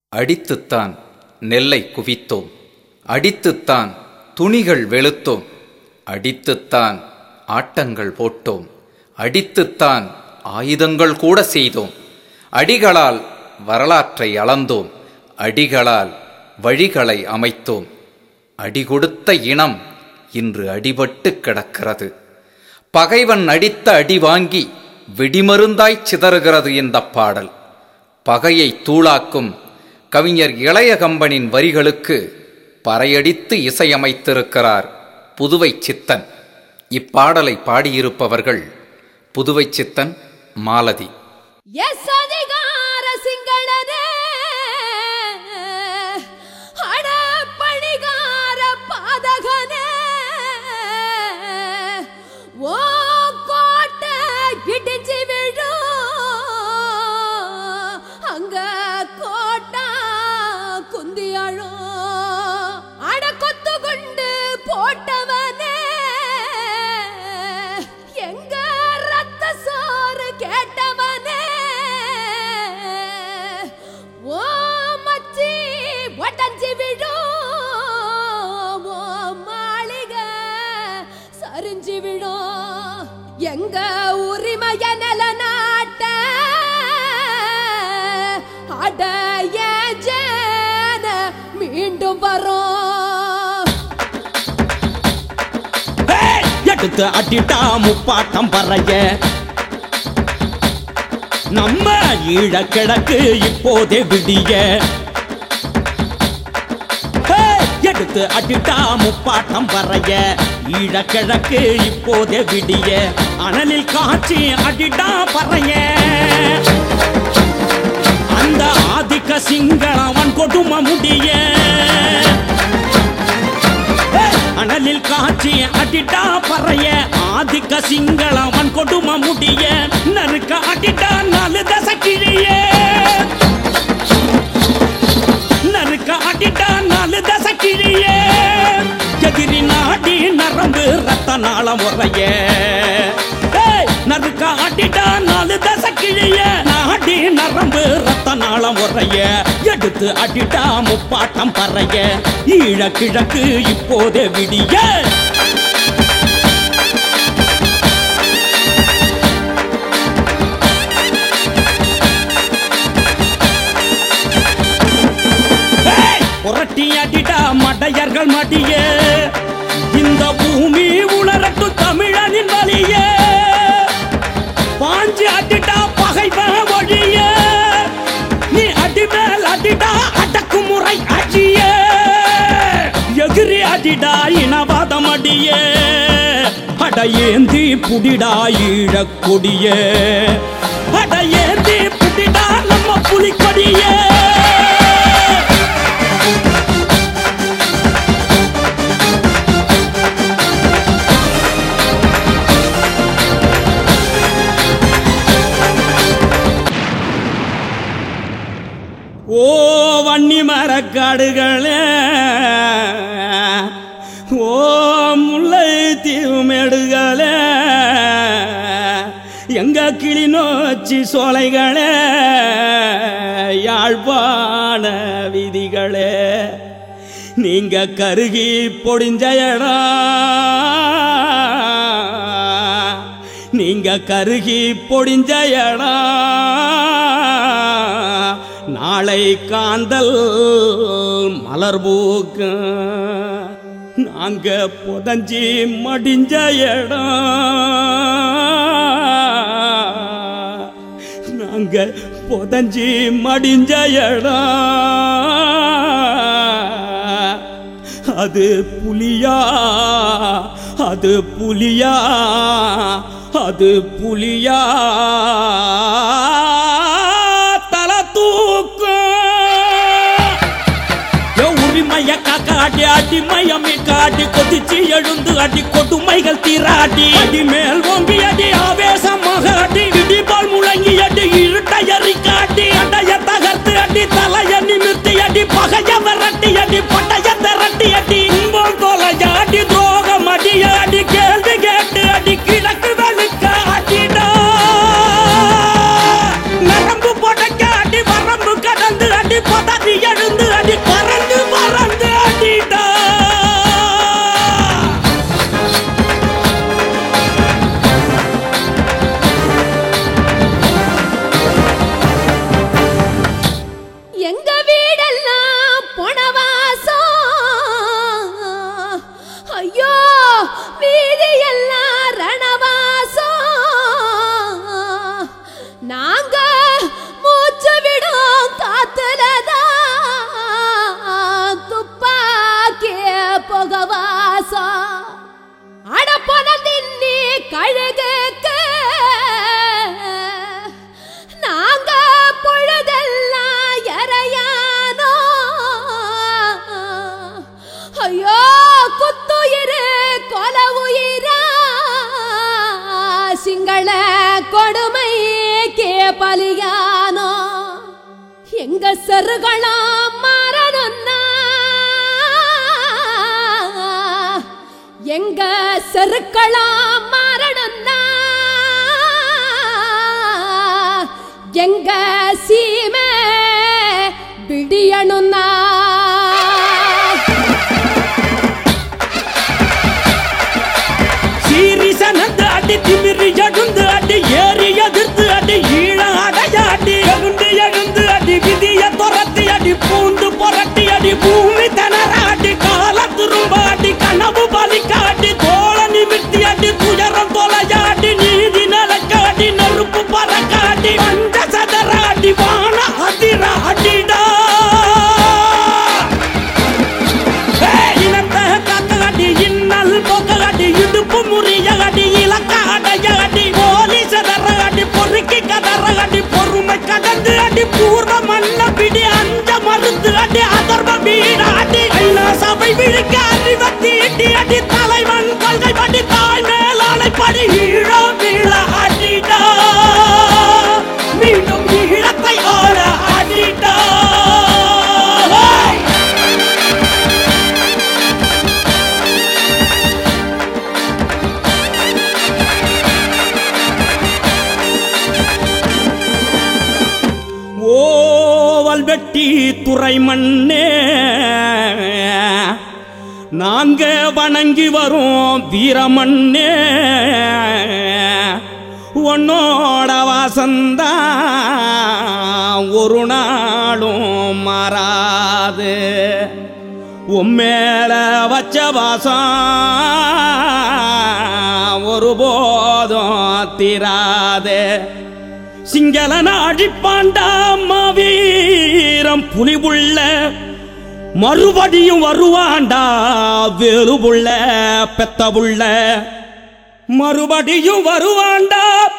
அடித்துத்தான் நெல்லை குவித்தோம் அடித்துத்தான் துணிகள் வெளுத்தோம் அடித்துத்தான் ஆட்டங்கள் போட்டோம் அடித்துத்தான் ஆயுதங்கள் கூட செய்தோம் அடிகளால் வரலாற்றை அளந்தோம் அடிகளால் வழிகளை அமைத்தோம் அடி கொடுத்த இனம் இன்று அடிபட்டு கிடக்கிறது பகைவன் அடித்த அடி வாங்கி வெடிமருந்தாய் சிதறுகிறது இந்த பாடல் பகையை தூளாக்கும் கவிஞர் இளைய கம்பனின் வரிகளுக்கு பறையடித்து இசையமைத்திருக்கிறார் புதுவை சித்தன் இப்பாடலை பாடியிருப்பவர்கள் புதுவை சித்தன் மாலதி எஸ் அதிகார சிங்களனே அடப்பணிகார பாதகனே ஓ கோட்டை இடிஞ்சு விழும் அங்க கோட்டா குந்தி அழும் அட கொத்து கொண்டு போட்டவனே எங்க ரத்த சோறு கேட்டவனே ஓ மச்சி ஒட்டஞ்சி விடும் ஓ மாளிகை சரிஞ்சு விடும் எங்க உரிமைய நில நாட்ட அடைய ஜன மீண்டும் வரும் ஏய், எடுத்து அடிட்டா முப்பாட்டம் பறைய நம்ம ஈழ கிழக்கு இப்போதே விடிய ஏய், எடுத்து அடிட்டா முப்பாட்டம் பறைய ஈழ கிழக்கு இப்போதே விடிய அனலில் காய்ச்சி அடிட்டா பறைய அந்த ஆதிக்க சிங்களவன் கொடும முடிய அனலில் காட்சி அடிட்டா பறைய ஆதிக்க சிங்களவன் கொடும முடிய நறுக்க அடிட்டா நாலு தசை கிழிய நறுக்க அடிட்டா நாலு தசை கிழிய எதிரி நாடி நரம்பு ரத்த நாளம் உறைய ஏய், நறுக்க அடிட்டா நாலு தசை கிழிய நாடி நரம்பு ரத்த நாளம் உறைய எடுத்து அடிட்டா முப்பாட்டம் பறைய ஈழ கிழக்கு இப்போதே விடிய ஏய், புரட்டி அடிட்டா மடையர்கள் மடிய இந்த பூமி உணரட்டும் தமிழனின் வழிய பாஞ்சு அடிட்டா பகைவன் ஒழிய நீ அடிமேல் அடிடா அடக்குமுறை அடிய எகிரி அடிடா இனவாதம் அடிய அடையேந்தி புடிடா ஈழக் கொடிய அடையேந்தி புடிடா நம்ம புலிக்கொடியே ஓ வன்னி மரக்காடுகளே ஓ முல்லை தீவுமேடுகளே எங்க கிளிநொச்சி சோலைகளே யாழ்ப்பாண வீதிகளே நீங்க கருகி பொடிஞ்ச இடம் நீங்க கருகி பொடிஞ்ச இடம் நாளை காந்தல் மலர் பூக்கு நாங்க புதஞ்சி மடிஞ்ச இடம் நாங்க புதஞ்சி மடிஞ்ச இடம் அது புலியா அது புலியா அது புலியா தல தூக்கும் உரிமைய காக்க அடி அடி மயமே காட்டி கொதிச்சு எழுந்து அடி கொடுமைகள் தீராடி அடி மேல் ஓம்பி அடி ஆவேசமாக அடி இடிபால் முழங்கி அடி இருட்டை எறி காட்டி அடைய தகர்த்து அடி தலைய நிமிர்த்தி அடி பகைய விரட்டி அடி பட்டைய திரட்டி அடி இன்பம் கொலைய அடி துரோகம் அடி அடி கேள்வி கேட்டு அடி கிழக்கு வெளுக்க அடிடா நரம்பு புடைக்க அடி வரம்பு கடந்து அடி பதறிய செருகளாம் மாறணும்னா எங்க செருக்களாம் மாறணும்னா எங்க சீமை விடியணும்னா சீரிசனந்து அடி திமிரி எழுந்து அடி ஏறி எதிர்த்து அடி ஈழ அடைய அடி எழுந்து எழுந்து அடி விதிய துரத்தி அடி பூந்து புரட்டி அடி பூமி தனர அடி கால திரும்ப அடி கனவு பலிக்க அடி தோள நிமிர்த்தி அடி துயரம் தொலைய அடி நீதி நிலைக்க அடி நெருப்பு பறக்க அடி பஞ்ச சதற அடி வான அதிர அடிடா இனத்தை காத்தகடி இன்னல் போக்ககடி இடுப்பு முறியகடி இலக்க அடையகடி போலீஸ் அதரகடி பொறுக்கி கதறகடி பொறுமை கடந்து அடி பூர்வ மண்ண பிடி அஞ்ச மருந்து அடி அதர்வ வீட அடி ஐநா சபை விழிக்க அறிவத்தி இட்டி அடி தலைவன் கொள்கை படி தாய் மேலாளை படி ஈழோ வீழ அடிடா மீண்டும் ஈழத்தை ஆள அடிடா Hey! ஓவல் வெட்டி துறை மண்ணே நாங்க வணங்கி வரும் வீரமண்ணே உன்னோட வாசந்தா ஒரு நாளும் மாறாது உம்மேல வச்ச வாசம் ஒருபோதும் தீராதே சிங்களன அடிப்பாண்டா மாவீரம் புலிபுள்ள மறுபடியும் வருவாண்டா வேலுபுள்ள பெத்தபுள்ள மறுபடியும் வருவாண்டா